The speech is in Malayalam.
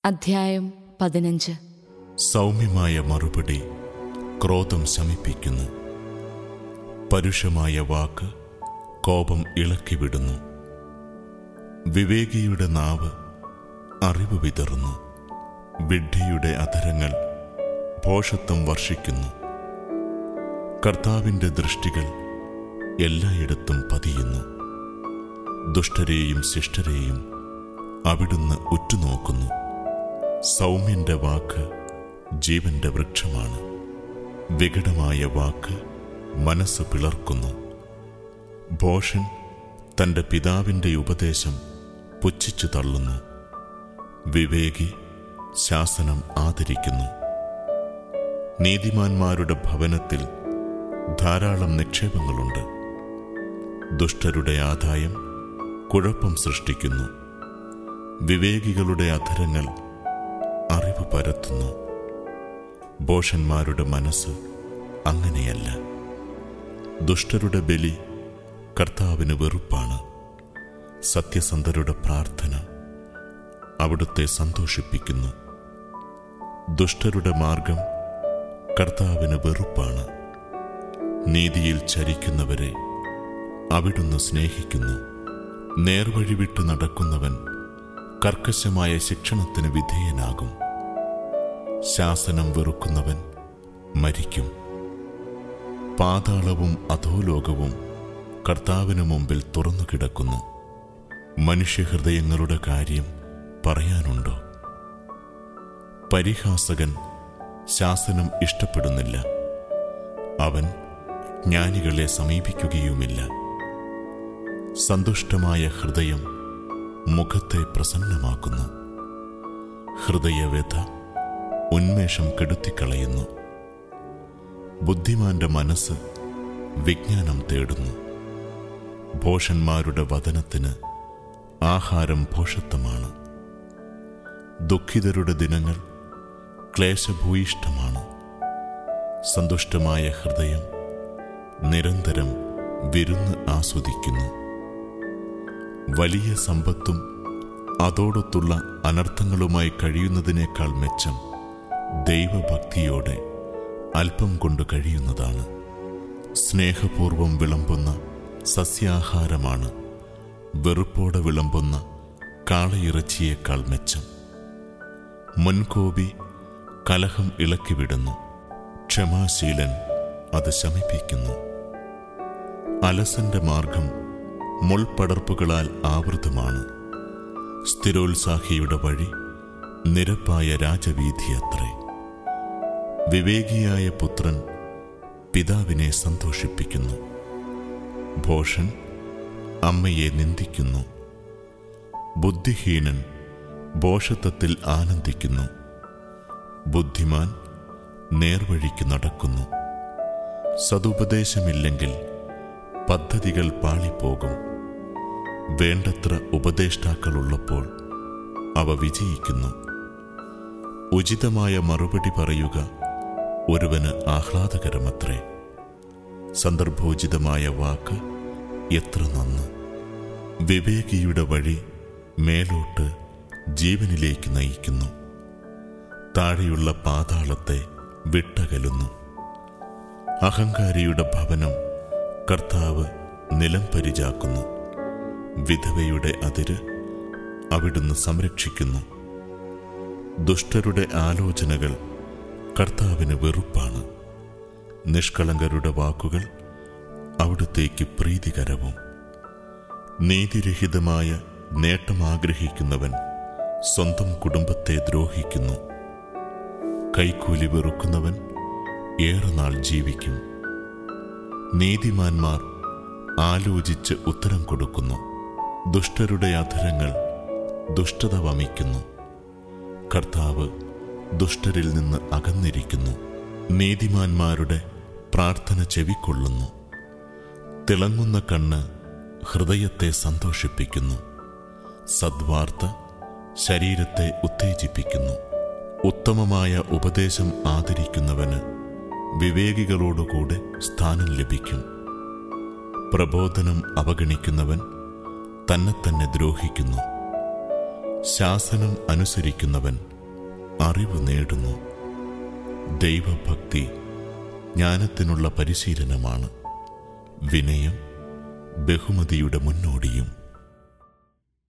അധ്യായം പതിനഞ്ച് സൗമ്യമായ മറുപടി ക്രോധം ശമിപ്പിക്കുന്നു പരുഷമായ വാക്ക് കോപം ഇളക്കിവിടുന്നു വിവേകിയുടെ നാവ് അറിവ് വിതറുന്നു വിഡ്ഢിയുടെ അധരങ്ങൾ ഭോഷത്വം വർഷിക്കുന്നു കർത്താവിൻ്റെ ദൃഷ്ടികൾ എല്ലായിടത്തും പതിയുന്നു ദുഷ്ടരെയും ശിഷ്ടരെയും അവിടുന്ന് ഉറ്റുനോക്കുന്നു സൗമ്യന്റെ വാക്ക് ജീവന്റെ വൃക്ഷമാണ് വികടമായ വാക്ക് മനസ്സ് പിളർക്കുന്നു ഭോഷൻ തന്റെ പിതാവിന്റെ ഉപദേശം പുച്ഛിച്ചു തള്ളുന്നു വിവേകി ശാസനം ആദരിക്കുന്നു നീതിമാന്മാരുടെ ഭവനത്തിൽ ധാരാളം നിക്ഷേപങ്ങളുണ്ട് ദുഷ്ടരുടെ ആദായം കുഴപ്പം സൃഷ്ടിക്കുന്നു വിവേകികളുടെ അധരങ്ങൾ അറിവ് പരത്തുന്നു ഭോഷന്മാരുടെ മനസ്സ് അങ്ങനെയല്ല ദുഷ്ടരുടെ ബലി കർത്താവിന് വെറുപ്പാണ് സത്യസന്ധരുടെ പ്രാർത്ഥന അവിടുത്തെ സന്തോഷിപ്പിക്കുന്നു ദുഷ്ടരുടെ മാർഗം കർത്താവിന് വെറുപ്പാണ് നീതിയിൽ ചരിക്കുന്നവരെ അവിടുന്ന് സ്നേഹിക്കുന്നു നേർവഴി വിട്ട് നടക്കുന്നവൻ കർക്കശമായ ശിക്ഷണത്തിന് വിധേയനാകും ശാസനം വെറുക്കുന്നവൻ മരിക്കും പാതാളവും അധോലോകവും കർത്താവിന് മുമ്പിൽ തുറന്നു കിടക്കുന്നു മനുഷ്യഹൃദയങ്ങളുടെ കാര്യം പറയാനുണ്ടോ പരിഹാസകൻ ശാസനം ഇഷ്ടപ്പെടുന്നില്ല അവൻ ജ്ഞാനികളെ സമീപിക്കുകയുമില്ല സന്തുഷ്ടമായ ഹൃദയം മുഖത്തെ പ്രസന്നമാക്കുന്നു ഹൃദയവ്യഥ ഉന്മേഷം കെടുത്തിക്കളയുന്നു ബുദ്ധിമാന്റെ മനസ്സ് വിജ്ഞാനം തേടുന്നു ഭോഷന്മാരുടെ വതനത്തിന് ആഹാരം ഭോഷത്വമാണ് ദുഃഖിതരുടെ ദിനങ്ങൾ ക്ലേശഭൂയിഷ്ടമാണ് സന്തുഷ്ടമായ ഹൃദയം നിരന്തരം വിരുന്ന് ആസ്വദിക്കുന്നു വലിയ സമ്പത്തും അതോടൊത്തുള്ള അനർത്ഥങ്ങളുമായി കഴിയുന്നതിനേക്കാൾ മെച്ചം ദൈവഭക്തിയോടെ അല്പം കൊണ്ട് കഴിയുന്നതാണ് സ്നേഹപൂർവം വിളമ്പുന്ന സസ്യാഹാരമാണ് വെറുപ്പോടെ വിളമ്പുന്ന കാളയിറച്ചിയേക്കാൾ മെച്ചം മുൻകോപി കലഹം ഇളക്കിവിടുന്നു ക്ഷമാശീലൻ അത് ശമിപ്പിക്കുന്നു അലസന്റെ മാർഗം മുൾപടർപ്പുകളാൽ ആവൃതമാണ് സ്ഥിരോത്സാഹിയുടെ വഴി നിരപ്പായ രാജവീതിയത്രേ വിവേകിയായ പുത്രൻ പിതാവിനെ സന്തോഷിപ്പിക്കുന്നു ഭോഷൻ അമ്മയെ നിന്ദിക്കുന്നു ബുദ്ധിഹീനൻ ഭോഷത്വത്തിൽ ആനന്ദിക്കുന്നു ബുദ്ധിമാൻ നേർവഴിക്ക് നടക്കുന്നു സതുപദേശമില്ലെങ്കിൽ പദ്ധതികൾ പാളിപ്പോകും വേണ്ടത്ര ഉപദേഷ്ടാക്കളുള്ളപ്പോൾ അവ വിജയിക്കുന്നു ഉചിതമായ മറുപടി പറയുക ഒരുവന് ആഹ്ലാദകരമത്രേ സന്ദർഭോചിതമായ വാക്ക് എത്ര നന്ന് വിവേകിയുടെ വഴി മേലോട്ട് ജീവനിലേക്ക് നയിക്കുന്നു താഴെയുള്ള പാതാളത്തെ വിട്ടകലുന്നു അഹങ്കാരിയുടെ ഭവനം കർത്താവ് നിലം പരിചാക്കുന്നു വിധവയുടെ അതിര് അവിടുന്ന് സംരക്ഷിക്കുന്നു ദുഷ്ടരുടെ ആലോചനകൾ കർത്താവിന് വെറുപ്പാണ് നിഷ്കളങ്കരുടെ വാക്കുകൾ അവിടുത്തേക്ക് പ്രീതികരവും നീതിരഹിതമായ നേട്ടം ആഗ്രഹിക്കുന്നവൻ സ്വന്തം കുടുംബത്തെ ദ്രോഹിക്കുന്നു കൈക്കൂലി വെറുക്കുന്നവൻ ഏറെ നാൾ ജീവിക്കും നീതിമാന്മാർ ആലോചിച്ച് ഉത്തരം കൊടുക്കുന്നു ദുഷ്ടരുടെ അധരങ്ങൾ ദുഷ്ടത വമിക്കുന്നു കർത്താവ് ദുഷ്ടരിൽ നിന്ന് അകന്നിരിക്കുന്നു നീതിമാന്മാരുടെ പ്രാർത്ഥന ചെവിക്കൊള്ളുന്നു തിളങ്ങുന്ന കണ്ണ് ഹൃദയത്തെ സന്തോഷിപ്പിക്കുന്നു സദ്വാർത്ത ശരീരത്തെ ഉത്തേജിപ്പിക്കുന്നു ഉത്തമമായ ഉപദേശം ആദരിക്കുന്നവന് വിവേകികളോടുകൂടെ സ്ഥാനം ലഭിക്കും പ്രബോധനം അവഗണിക്കുന്നവൻ തന്നെ തന്നെ ദ്രോഹിക്കുന്നു ശാസനം അനുസരിക്കുന്നവൻ അറിവ് നേടുന്നു ദൈവഭക്തി ജ്ഞാനത്തിനുള്ള പരിശീലനമാണ് വിനയം ബഹുമതിയുടെ മുന്നോടിയും